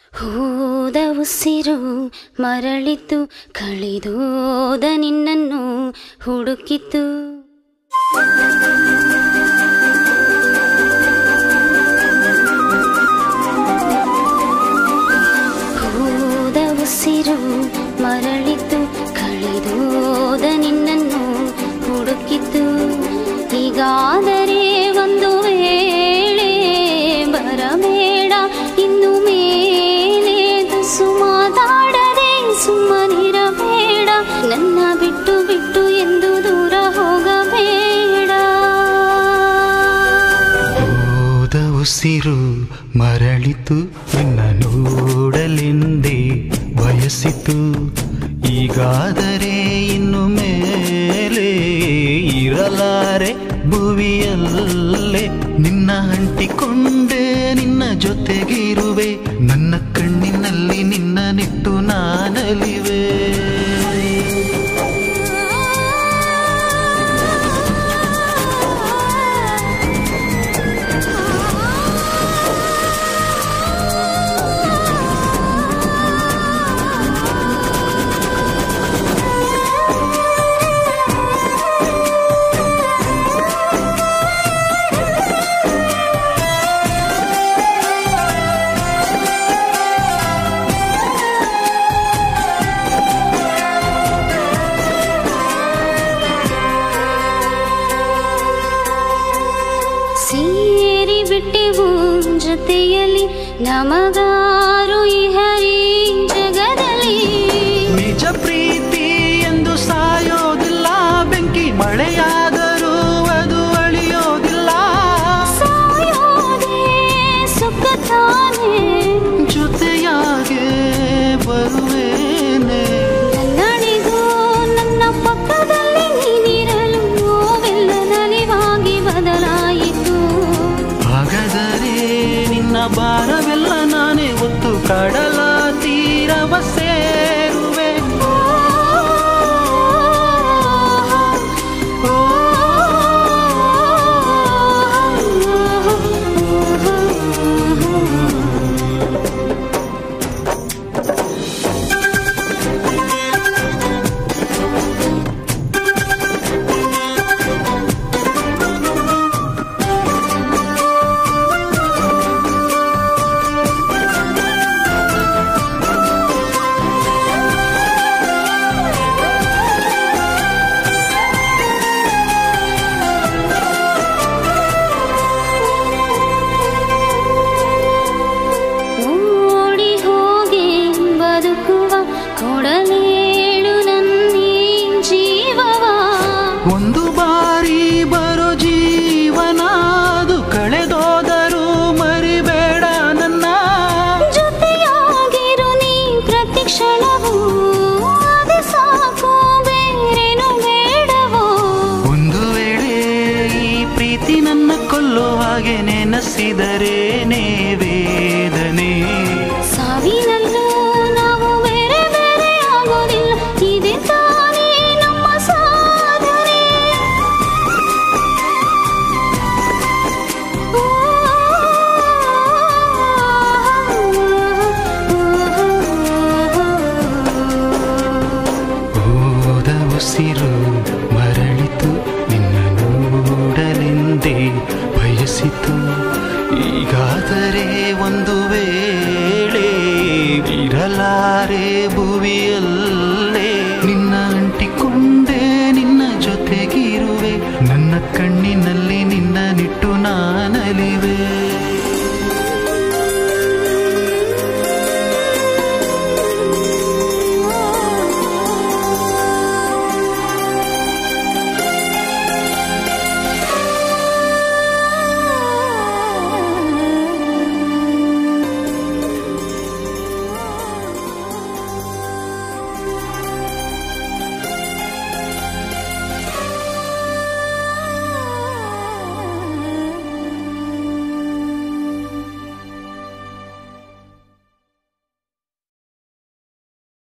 ಹೋದ ಉಸಿರು ಮರಳಿತು ಕಳೆದೋದ ನಿನ್ನನ್ನು ಹುಡುಕಿತು ಹೋದ ಉಸಿರು ಮರಳಿತು ಕಳೆದೋದ ನಿನ್ನನ್ನು ಹುಡುಕಿತು ಹೀಗಾದರೆ ಒಂದು ವೇಳೆ ಬರಬೇಡ ಇನ್ನು ಮೇಲೆ ತುಸು ಮಾತಾಡದೆ ಸುಮ್ಮನಿರಬೇಡ ನನ್ನ ಬಿಟ್ಟು ಬಿಟ್ಟು ಎಂದು ದೂರ ಹೋಗಬೇಡ ಹೋದ ಉಸಿರು ಮರಳಿತು ನಿನ್ನ ನೋಡಲೆಂದೇ ಬಯಸಿತು ಈಗಾದರೆ ಇನ್ನು ಮೇಲೆ ಇರಲಾರೆ ಭುವಿಯಲ್ಲೇ ನಿನ್ನ ಅಂಟಿಕೊಂಡೆ ನಿನ್ನ ಜೊತೆಗಿರುವೆ ನನ್ನ ಕಣ್ಣಿನಲ್ಲಿ ನಿನ್ನ ನಿಟ್ಟು ನಾನಲಿವೆ ಸೇರಿ ಬಿಟ್ಟೆವು ಜೊತೆಯಲ್ಲಿ ನಮಗಾರು ಈ ಹರಿ ಜಗದಲ್ಲಿ ನಿಜ ಪ್ರೀತಿ ಎಂದು ಸಾಯೋದಿಲ್ಲ ಬೆಂಕಿ ಮಳೆಯಾದರೂ ಅದು ಅಳಿಯೋದಿಲ್ಲ ಸಾಯೋದೇ ಸುಖ ತಾನೇ ಜೊತೆಯಾಗೆ ಬರುವೇನೆ ನನ್ನಣಿಗೂ ನನ್ನ ಪಕ್ಕದಲ್ಲಿ ನೀನಿರಲು ನೋವೆಲ್ಲ ನಲಿವಾಗಿ ಬದಲಾಯಿತು ಹಾಗಾದರೆ ನಿನ್ನ ಭಾರವೆಲ್ಲ ನಾನೇ ಒತ್ತು ಕಡಲ ತೀರವ ಸೇರುವೆ ಓ, ಓಡಿ ಹೋಗಿ ಬದುಕುವ ಕೊಡಲೇಳು ನನ್ನೀ ಜೀವವ ಒಂದು ಬಾರಿ ಬರೋ ಜೀವನ ಅದು ಕಳೆದೋದರೂ ಮರಿಬೇಡ ನನ್ನ ಜೊತೆಯಾಗಿರು ನೀ ಪ್ರತಿ ಕ್ಷಣವೂ ಅದೇ ಸಾಕು ಬೇರೇನು ಬೇಡವೋ ಒಂದು ವೇಳೆ ಈ ಪ್ರೀತಿ ನನ್ನ ಕೊಲ್ಲೋ ಹಾಗೆ ನೆನಸಿದರೇನೇ ವೇದನೆ ಸಾವಿನಲ್ಲೂ ನಾವು ಬೇರೆ ಬೇರೆ ಆಗೋದಿಲ್ಲ ಇದೆ ತಾನೇ ನಮ್ಮ ಸಾಧನೆ ಓ, ಹೋದ ಉಸಿರು ಮರಳಿತು ನಿನ್ನ ನೋಡಲೆಂದೇ ಬಯಸಿತು ಈಗಾದರೆ ಒಂದು ವೇಳೆ ಇರಲಾರೆ ಭುವಿಯಲ್ಲಿ